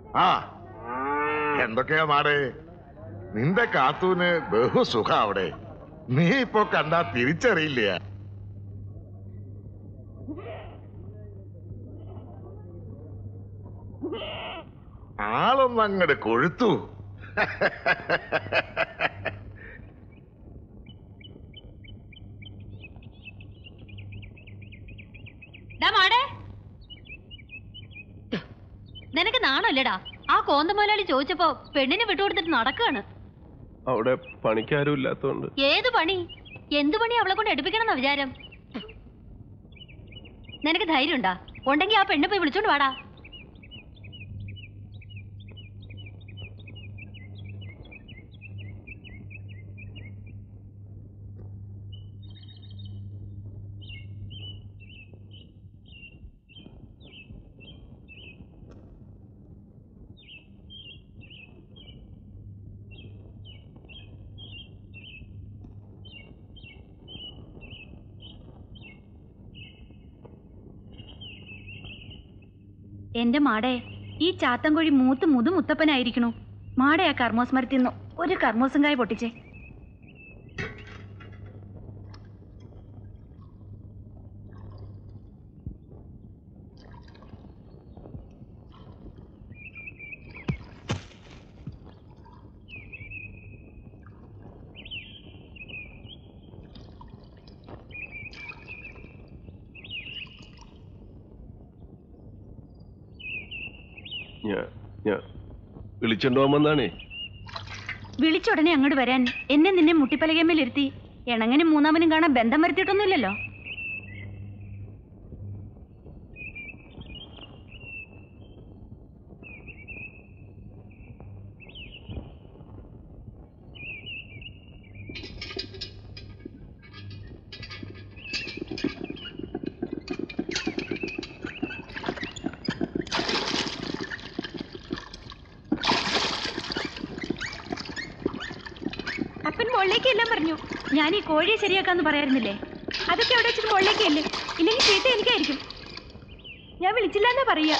ആ എന്തൊക്കെയാ മാടേ നിന്റെ കാത്തൂന് ബഹുസുഖ അവിടെ നീ ഇപ്പൊ കണ്ടാ തിരിച്ചറിയില്ല ആളൊന്നങ്ങട് കൊഴുത്തു ഡാ മാടേ നിനക്ക് നാണല്ലേടാ ആ കോന്തമോലാളി ചോദിച്ചപ്പോ പെണ്ണിനെ വിട്ടുകൊടുത്തിട്ട് നടക്കാണ് അവിടെ പണിക്കാരും ഇല്ലാത്തോണ്ട് ഏത് പണി എന്തു പണി അവളെ കൊണ്ട് എടുപ്പിക്കണമെന്ന വിചാരം നിനക്ക് ധൈര്യം ഉണ്ടാ ഉണ്ടെങ്കി ആ പെണ്ണ് പോയി വിളിച്ചോണ്ട് വാടാ എന്റെ മാടേ ഈ ചാത്തൻകോഴി മൂത്ത് മുതു മുത്തപ്പനായിരിക്കണു മാടേ ആ കർമ്മോസ് മരത്തിന്ന് ഒരു കർമ്മോസും കായ പൊട്ടിച്ചേ ഞാൻ ഞാൻ വിളിച്ചോണ്ട് പോകുമെന്നാണേ വിളിച്ചുടനെ അങ്ങോട്ട് വരാൻ എന്നെ നിന്നെ മുട്ടിപ്പലകേമ്മയിലിരുത്തി ഇണങ്ങനും മൂന്നാമനും കാണാൻ ബന്ധം വരുത്തിയിട്ടൊന്നുമില്ലല്ലോ അപ്പൻ മുകളിലേക്ക് എല്ലാം പറഞ്ഞു ഞാൻ ഈ കോഴിയെ ശരിയാക്കാന്ന് പറയായിരുന്നില്ലേ അതൊക്കെ അവിടെ വെച്ചിട്ട് മുകളിലേക്ക് അല്ലേ ഇല്ലെങ്കിൽ ചീത്ത എനിക്കായിരിക്കും ഞാൻ വിളിച്ചില്ല എന്നാ പറയാ